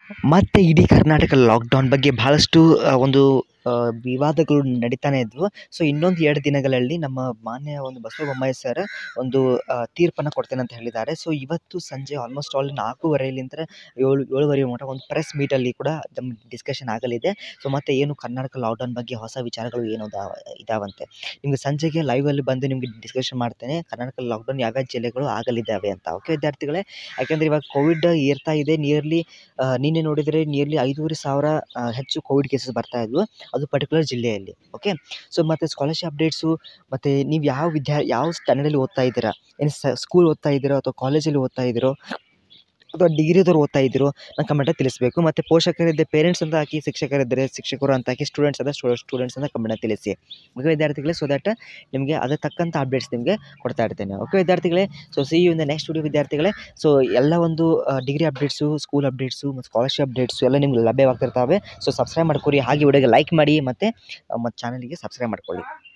ಮತ್ತು ಇಡೀ ಕರ್ನಾಟಕ ಲಾಕ್ಡೌನ್ ಬಗ್ಗೆ ಭಾಳಷ್ಟು ಒಂದು ವಿವಾದಗಳು ನಡೀತಾನೆ ಇದ್ದವು ಸೊ ಇನ್ನೊಂದು ಎರಡು ದಿನಗಳಲ್ಲಿ ನಮ್ಮ ಮಾನ್ಯ ಒಂದು ಬಸವ ಬೊಮ್ಮಾಯಿ ಸರ್ ಒಂದು ತೀರ್ಪನ್ನು ಕೊಡ್ತೇನೆ ಅಂತ ಹೇಳಿದ್ದಾರೆ ಸೊ ಇವತ್ತು ಸಂಜೆ ಆಲ್ಮೋಸ್ಟ್ ಆಲ್ ನಾಲ್ಕೂವರೆಲಿಂದ ಏಳು ಏಳುವರೆ ಮಟ್ಟ ಒಂದು ಪ್ರೆಸ್ ಮೀಟಲ್ಲಿ ಕೂಡ ನಮ್ಮ ಡಿಸ್ಕಷನ್ ಆಗಲಿದೆ ಸೊ ಮತ್ತು ಏನು ಕರ್ನಾಟಕ ಲಾಕ್ಡೌನ್ ಬಗ್ಗೆ ಹೊಸ ವಿಚಾರಗಳು ಏನು ಅದಾವ ಇದಾವಂತೆ ನಿಮಗೆ ಸಂಜೆಗೆ ಲೈವಲ್ಲಿ ಬಂದು ನಿಮಗೆ ಡಿಸ್ಕಷನ್ ಮಾಡ್ತೇನೆ ಕರ್ನಾಟಕ ಲಾಕ್ಡೌನ್ ಯಾವ್ಯಾವ ಜಿಲ್ಲೆಗಳು ಆಗಲಿದ್ದಾವೆ ಅಂತ ಓಕೆ ವಿದ್ಯಾರ್ಥಿಗಳೇ ಯಾಕೆಂದರೆ ಇವಾಗ ಕೋವಿಡ್ ಏರ್ತಾ ಇದೆ ನಿಯರ್ಲಿ ನಿನ್ನೆ ನೋಡಿದರೆ ನಿಯರ್ಲಿ ಐದೂವರೆ ಸಾವಿರ ಹೆಚ್ಚು ಕೋವಿಡ್ ಕೇಸಸ್ ಬರ್ತಾ ಇದ್ವು ಅದು ಪರ್ಟಿಕ್ಯುಲರ್ ಜಿಲ್ಲೆಯಲ್ಲಿ ಓಕೆ ಸೊ ಮತ್ತು ಸ್ಕಾಲರ್ಶಿಪ್ ಅಪ್ಡೇಟ್ಸು ಮತ್ತು ನೀವು ಯಾವ ವಿದ್ಯಾ ಯಾವ ಸ್ಟ್ಯಾಂಡರ್ಡಲ್ಲಿ ಓದ್ತಾ ಇದ್ದೀರಾ ಏನು ಸ್ಕೂಲ್ ಓದ್ತಾ ಇದ್ದೀರೋ ಅಥವಾ ಕಾಲೇಜಲ್ಲಿ ಓದ್ತಾ ಇದ್ದೀರೋ ಅಥವಾ ಡಿಗ್ರಿದವ್ರು ಓದ್ತಾ ಇದ್ದೀರೋ ನಾನು ಕಮೆಂಟಲ್ಲಿ ತಿಳಿಸಬೇಕು ಮತ್ತು ಪೋಷಕರಿದ್ದ ಪೇರೆಂಟ್ಸ್ ಅಂತ ಹಾಕಿ ಶಿಕ್ಷಕರಿದ್ದರೆ ಶಿಕ್ಷಕರು ಅಂತ ಹಾಕಿ ಸ್ಟೂಡೆಂಟ್ಸ್ ಅದ ಸ್ಟೂಡೆಂಟ್ಸ್ ಅಂತ ಕಮೆಂಟಲ್ಲಿ ತಿಳಿಸಿ ಓಕೆ ವಿದ್ಯಾರ್ಥಿಗಳೇ ಸೊ ದ್ಯಾಟ್ ನಿಮಗೆ ಅದಕ್ಕೆ ತಕ್ಕಂಥ ಅಪ್ಡೇಟ್ಸ್ ನಿಮಗೆ ಕೊಡ್ತಾ ಇರ್ತೇನೆ ಓಕೆ ವಿದ್ಯಾರ್ಥಿಗಳೇ so see you in the next video ವಿದ್ಯಾರ್ಥಿಗಳೇ ಸೊ ಎಲ್ಲ ಒಂದು ಡಿಗ್ರಿ ಅಪ್ಡೇಟ್ಸು ಸ್ಕೂಲ್ ಅಪ್ಡೇಟ್ಸು ಮತ್ತು ಸ್ಕಾಲರ್ಶಿಪ್ ಅಪ್ಡೇಟ್ಸು ಎಲ್ಲ ನಿಮ್ಗೆ ಲಭ್ಯವಾಗ್ತಿರ್ತವೆ ಸೊ ಸಬ್ಸ್ಕ್ರೈಬ್ ಮಾಡ್ಕೊರಿ ಹಾಗೆ ವಿಡಿಯೋಗೆ ಲೈಕ್ ಮಾಡಿ ಮತ್ತು ಮತ್ತು ಚಾನಲಿಗೆ ಸಬ್ಸ್ಕ್ರೈಬ್ ಮಾಡ್ಕೊಳ್ಳಿ